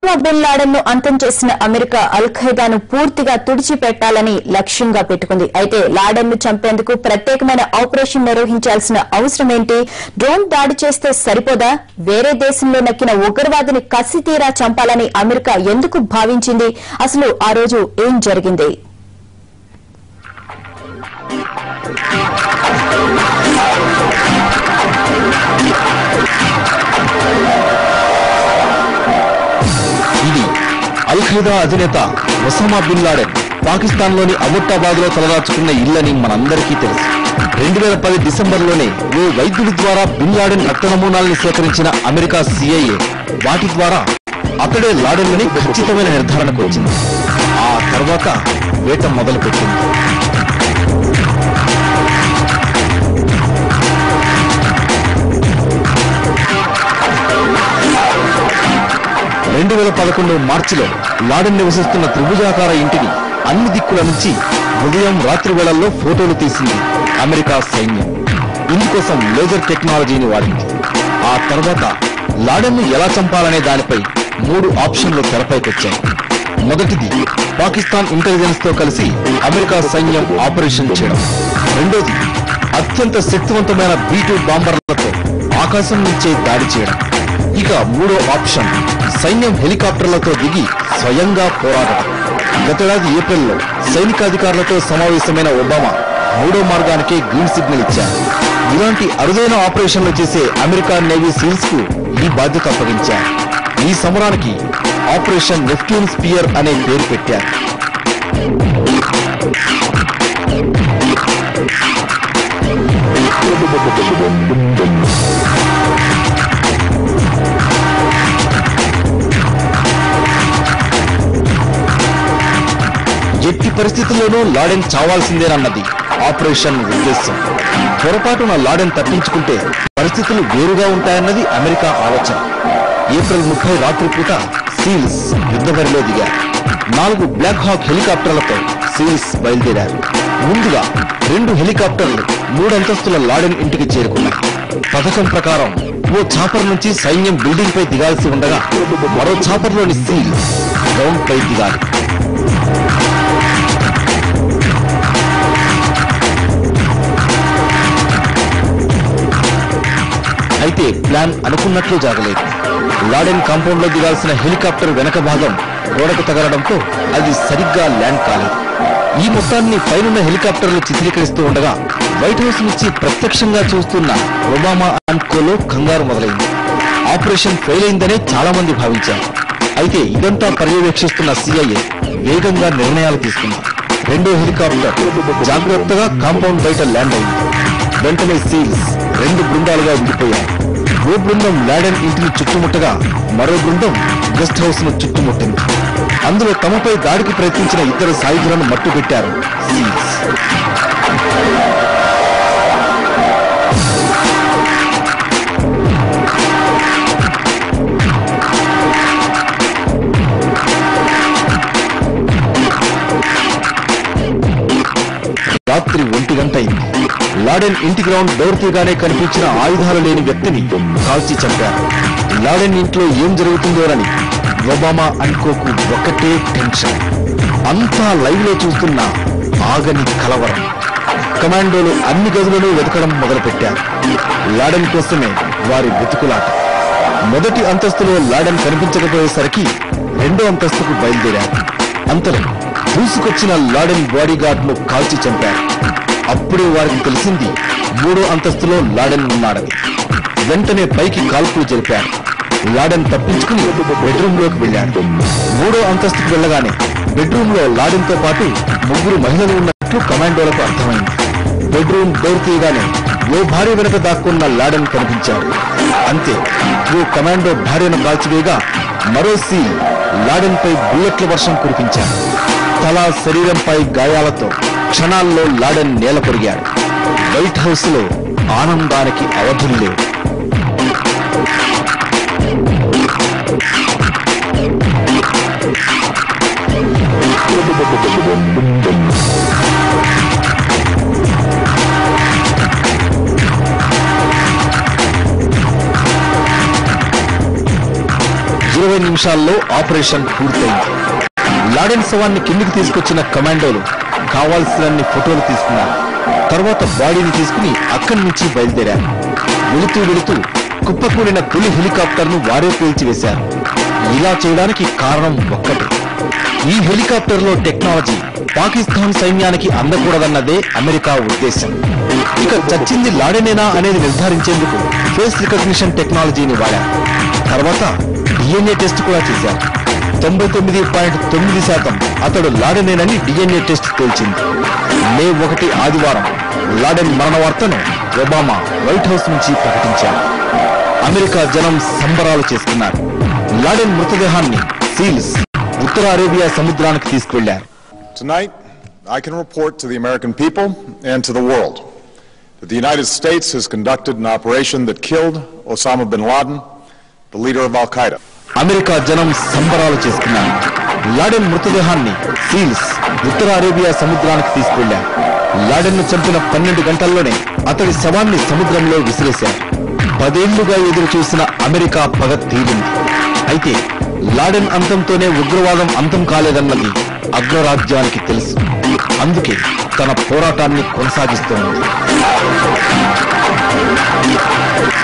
Osama bin Laden ను అంతం చేసిన అమెరికా అల్ ఖైదాను పూర్తిగా తుడిచిపెట్టాలని లక్ష్యంగా పెట్టుకుంది అయితే లాడెన్ ను చంపేందుకు ప్రత్యేకమైన ఆపరేషన్ నిర్వహించాల్సిన అవసరం ఏంటి డ్రోన్ దాడి చేస్తే సరిపోదా వేరే దేశంలో నక్కిన ఉగ్రవాదిని కసితీరా చంపాలని అమెరికా ఎందుకు భావించింది అసలు ఆ రోజు ఏం జరిగింది ఇది అల్ ఖైదా అధినేత ఒసామా బిన్ లాడెన్ పాకిస్తాన్ లోని అబుట్టాబాద్ లో తలదాచుకున్న ఇల్లని మనందరికీ తెలుసు రెండు వేల పది డిసెంబర్లోనే ఓ వైద్యుడి ద్వారా బిన్ లాడెన్ రక్త నమూనాల్ని సేకరించిన అమెరికా సిఐఏ వాటి ద్వారా అతడే లాడెన్లని ఖచ్చితమైన నిర్ధారణకు వచ్చింది ఆ తర్వాత వేట మొదలుపెట్టింది రెండు వేల పదకొండు మార్చిలో లాడెన్ నివసిస్తున్న త్రిభుజాకార ఇంటిని అన్ని దిక్కుల నుంచి ఉదయం రాత్రి వేళల్లో ఫోటోలు తీసింది అమెరికా సైన్యం ఇందుకోసం లేజర్ టెక్నాలజీని వాడింది ఆ తర్వాత లాడెన్ను ఎలా చంపాలనే దానిపై మూడు ఆప్షన్లు తెరపైకొచ్చాయి మొదటిది పాకిస్తాన్ ఇంటెలిజెన్స్ తో కలిసి అమెరికా సైన్యం ఆపరేషన్ చేయడం రెండోది అత్యంత శక్తివంతమైన బీ టూ బాంబర్లతో ఆకాశం నుంచే దాడి చేయడం ఇక మూడో ఆప్షన్ సైన్యం హెలికాప్టర్లతో దిగి స్వయంగా పోరాడటం గతేడాది ఏప్రిల్లో సైనికాధికారులతో సమావేశమైన ఒబామా మూడో మార్గానికే గ్రీన్ సిగ్నల్ ఇచ్చారు ఇలాంటి అరుదైన ఆపరేషన్లు చేసే అమెరికా నేవీ సీల్స్ కు ఈ బాధ్యత అప్పగించారు ఈ సమరానికి ఆపరేషన్ నెప్ట్యూన్ స్పియర్ అనే పేరు పెట్టారు ఎట్టి పరిస్థితుల్లోనూ లాడెన్ చావాల్సిందేనన్నది ఆపరేషన్ ఉద్దేశం పొరపాటున లాడెన్ తప్పించుకుంటే పరిస్థితులు వేరుగా ఉంటాయన్నది అమెరికా ఆలోచన ఏప్రిల్ ముప్పై రాత్రి పూట సీల్స్ యుద్ధబరిలో దిగారు నాలుగు బ్లాక్ హాక్ హెలికాప్టర్లతో సీల్స్ బయలుదేరారు ముందుగా రెండు హెలికాప్టర్లు మూడంతస్తుల లాడెన్ ఇంటికి చేరుకున్నాయి పథకం ప్రకారం ఓ చాపర్ నుంచి సైన్యం బిల్డింగ్ పై దిగాల్సి ఉండగా మరో చాపర్లోని సీల్స్ గ్రౌండ్ పై దిగాలి అయితే ప్లాన్ అనుకున్నట్లు జరగలేదు లాడెన్ కాంపౌండ్ లో దిగాల్సిన హెలికాప్టర్ వెనక భాగం గోడకు తగలడంతో అది సరిగ్గా ల్యాండ్ కాలేదు ఈ మొత్తాన్ని పైనున్న హెలికాప్టర్లు చిత్రీకరిస్తూ ఉండగా వైట్ హౌస్ నుంచి ప్రత్యక్షంగా చూస్తున్న ఒబామా అండ్ కోలో కంగారు మొదలైంది ఆపరేషన్ ఫెయిల్ అయిందనే చాలా మంది భావించారు అయితే ఇదంతా పర్యవేక్షిస్తున్న సిఐఏ వేగంగా నిర్ణయాలు తీసుకుంది రెండో హెలికాప్టర్ జాగ్రత్తగా కాంపౌండ్ బయట ల్యాండ్ అయింది వెంటనే సీల్స్ రెండు బృందాలుగా విడిపోయాయి ఓ బృందం లాడెన్ ఇంటిని చుట్టుముట్టగా మరో బృందం గెస్ట్ హౌస్ ను చుట్టుముట్టింది అందులో తమపై దాడికి ప్రయత్నించిన ఇద్దరు సాయుధులను మట్టుపెట్టారు సీల్స్ రాత్రి ఒంటి గంట అయింది లాడెన్ ఇంటి గ్రౌండ్ డోర్ తీగానే కనిపించిన ఆయుధాలు లేని వ్యక్తిని కాల్చి చంపారు లాడెన్ ఇంట్లో ఏం జరుగుతుందోనని ఒబామా అనుకోకు ఒకటే టెన్షన్ అంతా లైవ్ లో చూస్తున్న ఆగని కలవరం కమాండోలు అన్ని గదులను వెతకడం మొదలుపెట్టారు లాడెన్ కోసమే వారి వెతుకులాట మొదటి అంతస్తులో లాడెన్ కనిపించకపోయేసరికి రెండో అంతస్తుకు బయలుదేరారు అంతలో దూసుకొచ్చిన లాడెన్ బాడీ గార్డ్ ను కాల్చి చంపారు అప్పుడే వారికి తెలిసింది మూడో అంతస్తులో లాడెన్ ఉన్నాడని వెంటనే పైకి కాల్పులు జరిపారు లాడెన్ తప్పించుకుని బెడ్రూమ్ లోకి వెళ్ళాడు మూడో అంతస్తుకు వెళ్ళగానే బెడ్రూమ్ లో లాడెన్ తో పాటు ముగ్గురు మహిళలు ఉన్నట్లు కమాండోలకు అర్థమైంది బెడ్రూమ్ డోర్ తీయగానే ఓ భార్య వెనుక దాక్కున్న లాడెన్ కనిపించాడు అంతే ఓ కమాండో భార్యను కాల్చివేయగా మరో సీ లాడెన్ పై బుల్లెట్ల వర్షం కురిపించాడు తల శరీరంపై గాయాలతో క్షణాల్లో లాడెన్ నేల కొరిగాడు వైట్ హౌస్ లో ఆనందానికి అవధులు లేవు ఇరవై నిమిషాల్లో ఆపరేషన్ పూర్తయింది లాడెన్ శవాన్ని కిందికి తీసుకొచ్చిన కమాండోలు కావాల్సినన్ని ఫోటోలు తీసుకున్నారు తర్వాత బాడీని తీసుకుని అక్కడి నుంచి బయలుదేరారు వెళుతూ వెళుతూ కుప్పకూలిన తొలి హెలికాప్టర్ ను వారే పేల్చివేశారు ఇలా చేయడానికి కారణం ఒక్కటే ఈ హెలికాప్టర్ లో టెక్నాలజీ పాకిస్తాన్ సైన్యానికి అందకూడదన్నదే అమెరికా ఉద్దేశం ఇక చచ్చింది లాడెనేనా అనేది నిర్ధారించేందుకు ఫేస్ రికగ్నిషన్ టెక్నాలజీని వాడారు తర్వాత డిఎన్ఏ టెస్ట్ కూడా చేశారు తొంభై తొమ్మిది పాయింట్ తొమ్మిది శాతం అతడు లాడెనేనని డిఎన్ఏ టెస్ట్ తేల్చింది మే ఒకటి ఆదివారం లాడెన్ మరణ వార్తను ఒబామా వైట్ హౌస్ నుంచి ప్రకటించారు అమెరికా జనం సంబరాలు చేసుకున్నారు లాడెన్ మృతదేహాన్ని సీల్స్ ఉత్తర అరేబియా సముద్రానికి తీసుకెళ్లారు Tonight, I can report to the American people and to the world that the United States has conducted an operation that killed Osama bin Laden, the leader of Al Qaeda. America జనం సంబరాలు చేసుకున్నారు Laden మృతదేహాన్ని seals ఉత్తర Arabia సముద్రానికి తీసుకెళ్లారు Laden ను చంపిన పన్నెండు గంటల్లోనే అతడి శవాన్ని సముద్రంలో విసిరేశారు పదేళ్లుగా ఎదురు చూసిన అమెరికా పగ తీరింది అయితే లాడెన్ అంతంతోనే ఉగ్రవాదం అంతం కాలేదన్నది అగ్రరాజ్యానికి తెలుసు అందుకే తన పోరాటాన్ని కొనసాగిస్తోంది